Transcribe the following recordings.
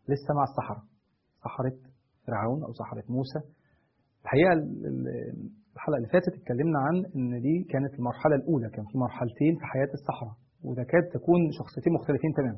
لسه مع السحرة سحرة فرعون أو سحرة موسى الحقيقة الحلقة اللي فاتت اتكلمنا عن إن دي كانت المرحلة الأولى كان في مرحلتين في حياة السحرة وده كاد تكون شخصيتين مختلفين تماما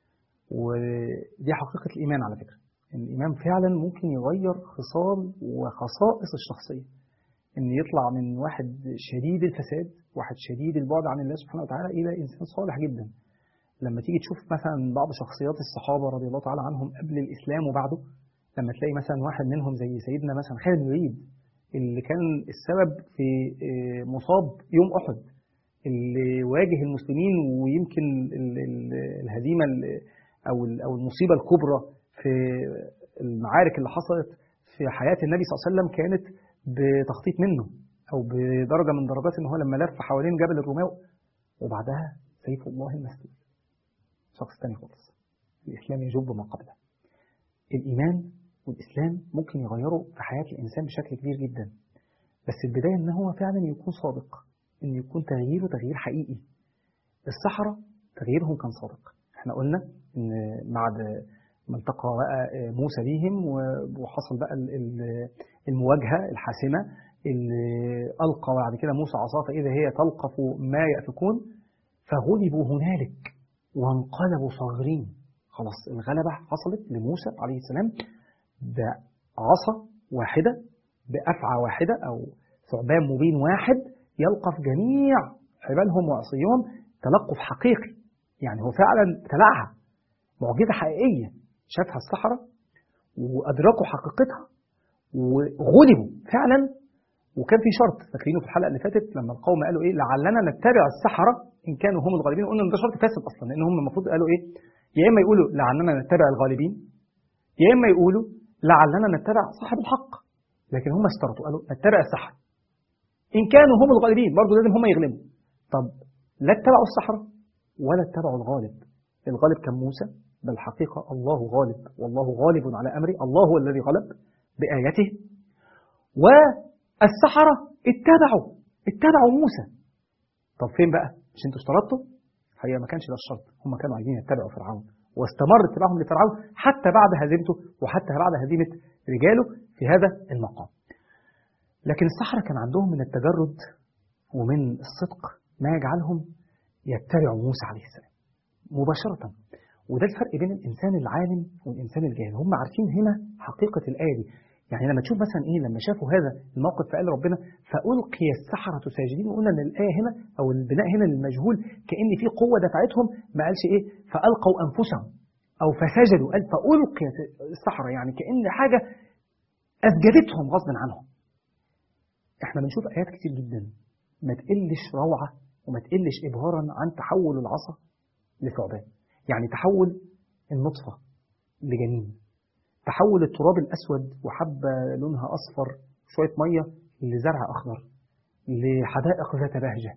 ودي حقيقة الإيمان على فكرة إن الإيمان فعلا ممكن يغير خصال وخصائص الشخصية إن يطلع من واحد شديد الفساد واحد شديد البعد عن الله سبحانه وتعالى إلى إنسان صالح جدا لما تيجي تشوف مثلا بعض شخصيات الصحابة رضي الله تعالى عنهم قبل الإسلام وبعده لما تلاقي مثلا واحد منهم زي سيدنا مثلا خالد بن الوليد اللي كان السبب في مصاب يوم أحد اللي واجه المسلمين ويمكن الهزيمة أو أو المصيبة الكبرى في المعارك اللي حصلت في حياة النبي صلى الله عليه وسلم كانت بتخطيط منه أو بدرجة من درجات إن هو لما لف حوالين جبل الروماء وبعدها سيف الله المسلول شخص تاني خالص الإسلام يجب ما قبله الإيمان والإسلام ممكن يغيروا في حياة الإنسان بشكل كبير جدا بس البداية إن هو فعلا يكون صادق إن يكون تغييره تغيير حقيقي السحرة تغييرهم كان صادق احنا قلنا إن بعد ما التقى بقى موسى بيهم وحصل بقى المواجهة الحاسمة اللي ألقى بعد كده موسى عصاه فإذا هي تلقف ما يأفكون فغلبوا هنالك وانقلبوا صاغرين خلاص الغلبة حصلت لموسى عليه السلام بعصا واحدة بأفعى واحدة أو ثعبان مبين واحد يلقف جميع حبالهم وعصيهم تلقف حقيقي يعني هو فعلا تلعها معجزة حقيقية شافها السحرة وأدركوا حقيقتها وغلبوا فعلا وكان في شرط فاكرينه في الحلقة اللي فاتت لما القوم قالوا إيه لعلنا نتبع السحرة إن كانوا هم الغالبين قلنا إن ده شرط فاسد أصلا لأن هم المفروض قالوا إيه يا إما يقولوا لعلنا نتبع الغالبين يا إما يقولوا لعلنا نتبع صاحب الحق لكن هم اشترطوا قالوا نتبع السحرة إن كانوا هم الغالبين برضه لازم هم يغلبوا طب لا اتبعوا السحرة ولا اتبعوا الغالب الغالب كان موسى بل الحقيقة الله غالب والله غالب على أمره الله هو الذي غلب بآياته والسحرة اتبعوا اتبعوا موسى طب فين بقى مش انتوا اشترطتوا هي ما كانش ده الشرط هم كانوا عايزين يتبعوا فرعون واستمر اتباعهم لفرعون حتى بعد هزيمته وحتى بعد هزيمة رجاله في هذا المقام لكن السحرة كان عندهم من التجرد ومن الصدق ما يجعلهم يتبعوا موسى عليه السلام مباشرة وده الفرق بين الإنسان العالم والإنسان الجاهل هم عارفين هنا حقيقة الآية دي يعني لما تشوف مثلا إيه لما شافوا هذا الموقف فقال ربنا فألقي السحرة ساجدين وقلنا إن الآية هنا أو البناء هنا للمجهول كأن في قوة دفعتهم ما قالش إيه فألقوا أنفسهم أو فسجدوا قال فألقي السحرة يعني كأن حاجة أسجدتهم غصبا عنهم إحنا بنشوف آيات كتير جدا ما تقلش روعة وما تقلش إبهارا عن تحول العصا لثعبان يعني تحول النطفة لجنين تحول التراب الأسود وحبة لونها أصفر شوية مية لزرع أخضر لحدائق ذات بهجة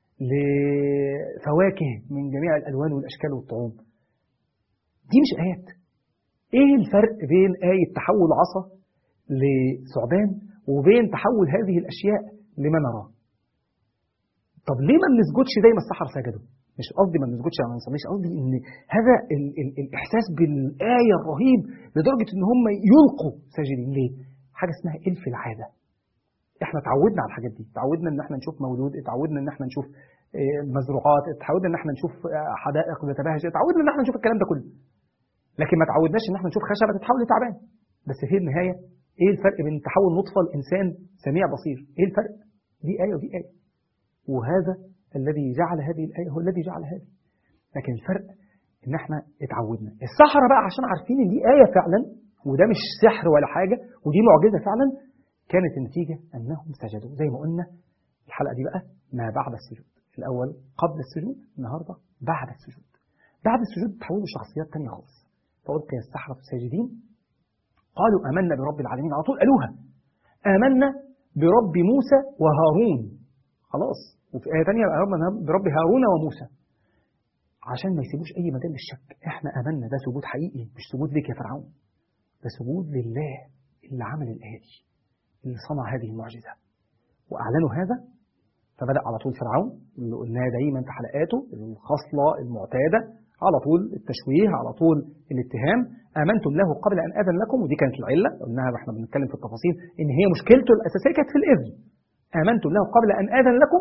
لفواكه من جميع الألوان والأشكال والطعوم دي مش آيات إيه الفرق بين آية تحول عصا لثعبان وبين تحول هذه الأشياء لما نراه طب ليه ما بنسجدش زي ما السحر سجدوا مش قصدي ما بنسجدش ما نصليش قصدي ان هذا ال ال الاحساس بالايه الرهيب لدرجه ان هم يلقوا ساجدين ليه؟ حاجه اسمها الف العاده. احنا اتعودنا على الحاجات دي، اتعودنا ان احنا نشوف مولود، اتعودنا ان احنا نشوف مزروعات، اتعودنا ان احنا نشوف حدائق ذات بهجه، اتعودنا ان احنا نشوف الكلام ده كله. لكن ما اتعودناش ان احنا نشوف خشبه تتحول لتعبان. بس في النهايه ايه الفرق بين تحول نطفه لانسان سميع بصير؟ ايه الفرق؟ دي ايه ودي ايه. وهذا الذي جعل هذه الآية هو الذي جعل هذه لكن الفرق إن احنا اتعودنا السحرة بقى عشان عارفين إن دي آية فعلا وده مش سحر ولا حاجة ودي معجزة فعلا كانت النتيجة أنهم سجدوا زي ما قلنا الحلقة دي بقى ما بعد السجود الأول قبل السجود النهاردة بعد السجود بعد السجود تحولوا شخصيات تانية خالص فألقي السحرة الساجدين قالوا آمنا برب العالمين على طول قالوها آمنا برب موسى وهارون خلاص وفي آية تانية آمنا برب هارون وموسى عشان ما يسيبوش أي مجال للشك إحنا آمنا ده سجود حقيقي مش سجود ليك يا فرعون ده سجود لله اللي عمل الآية دي اللي صنع هذه المعجزة وأعلنوا هذا فبدأ على طول فرعون اللي قلناه دايما في حلقاته الخصلة المعتادة على طول التشويه على طول الاتهام آمنتم له قبل أن أذن لكم ودي كانت العلة قلناها واحنا بنتكلم في التفاصيل إن هي مشكلته الأساسية كانت في الإذن آمنتم له قبل أن أذن لكم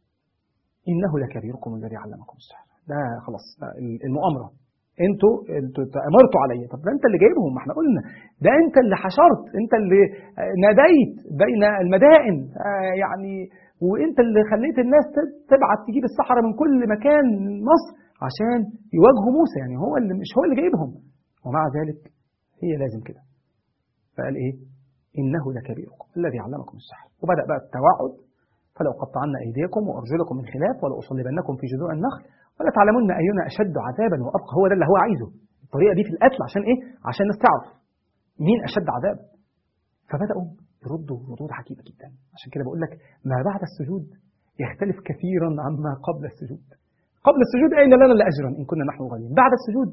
إنه لكبيركم الذي علمكم السحر ده خلاص ده المؤامرة انتوا انتوا امرتوا عليا طب ده انت اللي جايبهم ما احنا قلنا ده انت اللي حشرت انت اللي ناديت بين المدائن آه يعني وانت اللي خليت الناس تبعت تجيب السحرة من كل مكان مصر عشان يواجهوا موسى يعني هو اللي مش هو اللي جايبهم ومع ذلك هي لازم كده فقال ايه انه لكبيركم الذي علمكم السحر وبدا بقى التوعد فلو قطعن ايديكم وارجلكم من خلاف ولاصلبنكم في جذوع النخل ولا تعلمن اينا اشد عذابا وابقى هو ده اللي هو عايزه الطريقه دي في القتل عشان ايه عشان الناس تعرف مين اشد عذاب فبداوا يردوا ردود عجيبه جدا عشان كده بقول لك ما بعد السجود يختلف كثيرا عما قبل السجود قبل السجود اين لنا لاجرا ان كنا نحن غالين بعد السجود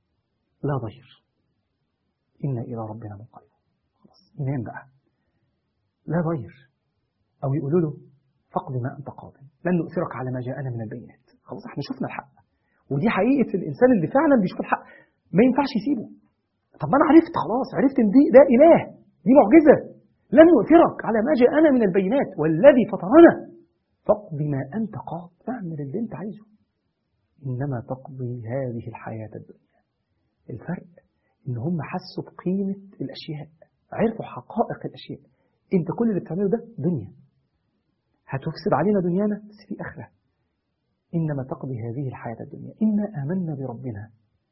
لا ضير إنا إلى ربنا منقلبون خلاص ينام بقى لا ضير أو يقولوا له فقد ما أنت قاض لن نؤثرك على ما جاءنا من البينات خلاص احنا شفنا الحق ودي حقيقة الإنسان اللي فعلا بيشوف الحق ما ينفعش يسيبه طب ما أنا عرفت خلاص عرفت إن دي ده إله دي معجزة لن نؤثرك على ما جاءنا من البينات والذي فطرنا فاقض ما أنت قاض اعمل اللي أنت عايزه إنما تقضي هذه الحياة الدنيا الفرق ان هم حسوا بقيمة الاشياء عرفوا حقائق الاشياء انت كل اللي بتعمله ده دنيا هتفسد علينا دنيانا بس في اخرة انما تقضي هذه الحياة الدنيا انا امنا بربنا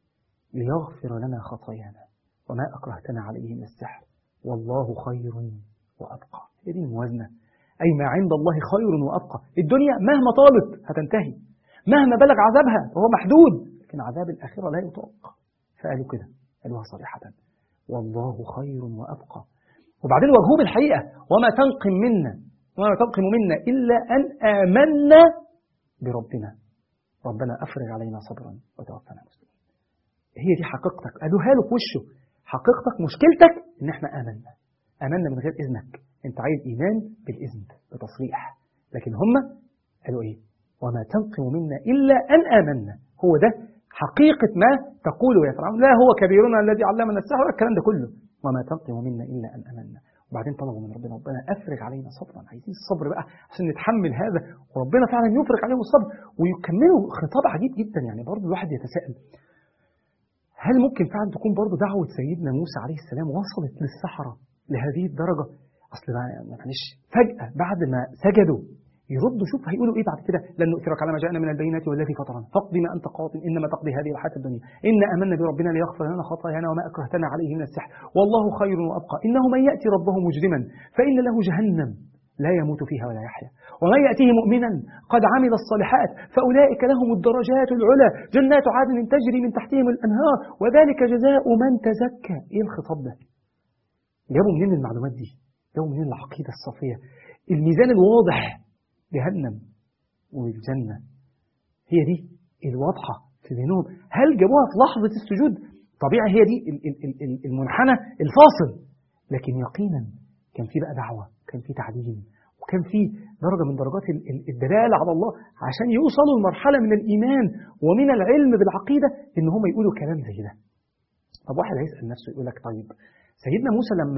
ليغفر لنا خطايانا وما اكرهتنا عليه من السحر والله خير وابقى هي دي الموازنة اي ما عند الله خير وابقى الدنيا مهما طالت هتنتهي مهما بلغ عذابها فهو محدود لكن عذاب الاخرة لا يطاق فقالوا كده قالوها صريحة والله خير وأبقى وبعدين واجهوه بالحقيقة وما تنقم منا وما تنقم منا إلا أن آمنا بربنا ربنا أفرغ علينا صبرا وتوفنا مسلمين هي دي حقيقتك قالوها له في وشه حقيقتك مشكلتك إن إحنا آمنا آمنا من غير إذنك أنت عايز إيمان بالإذن بتصريح لكن هم قالوا إيه وما تنقم منا إلا أن آمنا هو ده حقيقة ما تقول يا فرعون لا هو كبيرنا الذي علمنا السحر الكلام ده كله وما تنقم منا إلا أن أمنا وبعدين طلبوا من ربنا ربنا أفرغ علينا صبرا عايزين الصبر بقى عشان نتحمل هذا وربنا فعلا يفرغ عليهم الصبر ويكملوا خطاب عجيب جدا يعني برضه الواحد يتساءل هل ممكن فعلا تكون برضه دعوة سيدنا موسى عليه السلام وصلت للسحرة لهذه الدرجة أصل معلش فجأة بعد ما سجدوا يردوا شوف هيقولوا ايه بعد كده لن نؤثرك على ما جاءنا من البينات والذي فطرنا فاقضي ما انت قاض انما تقضي هذه الحياه الدنيا ان امنا بربنا ليغفر لنا خطايانا وما اكرهتنا عليه من السحر والله خير وابقى انه من ياتي ربه مجرما فان له جهنم لا يموت فيها ولا يحيا ومن يأتيه مؤمنا قد عمل الصالحات فأولئك لهم الدرجات العلى جنات عدن تجري من تحتهم الأنهار وذلك جزاء من تزكى إيه الخطاب ده جابوا منين المعلومات دي جابوا منين العقيدة الصافية الميزان الواضح جهنم والجنة هي دي الواضحة في ذهنهم هل جابوها في لحظة السجود طبيعي هي دي المنحنى الفاصل لكن يقينا كان في بقى دعوة كان في تعليم وكان في درجة من درجات الدلالة على الله عشان يوصلوا لمرحلة من الإيمان ومن العلم بالعقيدة إن هم يقولوا كلام زي ده طب واحد هيسأل نفسه يقول لك طيب سيدنا موسى لما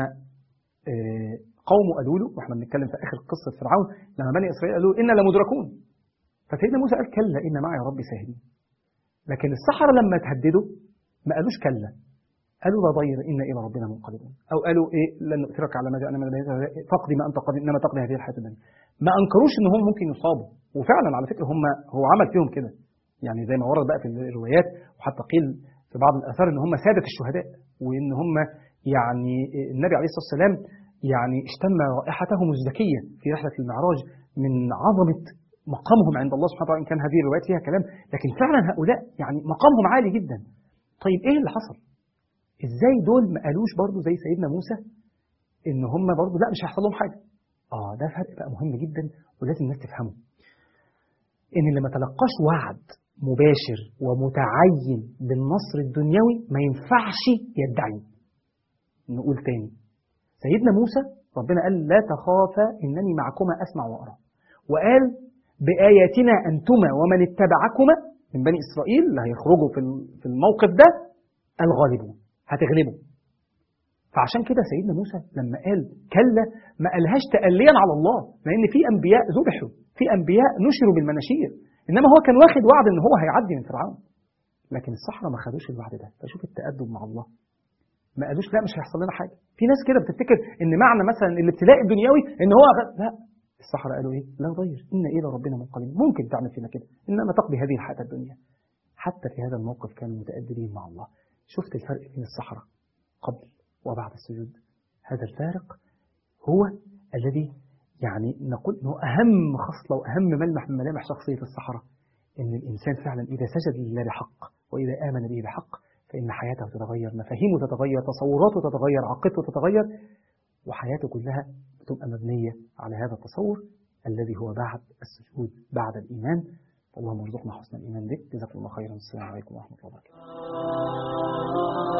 قومه قالوا له واحنا بنتكلم في اخر قصه فرعون لما بني اسرائيل قالوا انا لمدركون فسيدنا موسى قال كلا ان معي ربي ساهدين لكن السحره لما تهددوا ما قالوش كلا قالوا لا ضير انا الى ربنا منقلبون او قالوا ايه لن نؤثرك على ما جاءنا من البينات فاقضي ما انت قاضي انما تقضي هذه الحياه الدنيا ما انكروش ان هم ممكن يصابوا وفعلا على فكره هم هو عمل فيهم كده يعني زي ما ورد بقى في الروايات وحتى قيل في بعض الاثار ان هم ساده الشهداء وان هم يعني النبي عليه الصلاه والسلام يعني اشتم رائحتهم الزكية في رحلة المعراج من عظمة مقامهم عند الله سبحانه وتعالى إن كان هذه الروايات فيها كلام لكن فعلا هؤلاء يعني مقامهم عالي جدا طيب إيه اللي حصل إزاي دول ما قالوش برضو زي سيدنا موسى إن هم برضو لا مش هيحصل لهم حاجة آه ده فرق بقى مهم جدا ولازم الناس تفهمه إن اللي ما تلقاش وعد مباشر ومتعين بالنصر الدنيوي ما ينفعش يدعي نقول تاني سيدنا موسى ربنا قال لا تخافا إنني معكما أسمع وأرى وقال بآياتنا أنتما ومن اتبعكما من بني إسرائيل اللي هيخرجوا في الموقف ده الغالبون هتغلبه فعشان كده سيدنا موسى لما قال كلا ما قالهاش تأليا على الله لأن في أنبياء ذبحوا في أنبياء نشروا بالمناشير إنما هو كان واخد وعد إن هو هيعدي من فرعون لكن الصحراء ما خدوش الوعد ده فشوف التأدب مع الله ما قالوش لا مش هيحصل لنا حاجة في ناس كده بتفتكر إن معنى مثلا الابتلاء الدنيوي إن هو غ... لا الصحراء قالوا إيه لا ضير إن إلى ربنا منقلبون ممكن تعمل فينا كده إنما تقضي هذه الحياة الدنيا حتى في هذا الموقف كانوا متأدبين مع الله شفت الفرق بين الصحراء قبل وبعد السجود هذا الفارق هو الذي يعني نقول انه اهم خصله واهم ملمح من ملامح شخصيه الصحراء ان الانسان فعلا اذا سجد لله بحق واذا امن به بحق فان حياته تتغير مفاهيمه تتغير تصوراته تتغير عقيدته تتغير وحياته كلها بتبقى مبنيه على هذا التصور الذي هو بعد السجود بعد الايمان اللهم ارزقنا حسن الايمان بك جزاكم الله خيرا السلام عليكم ورحمه الله وبركاته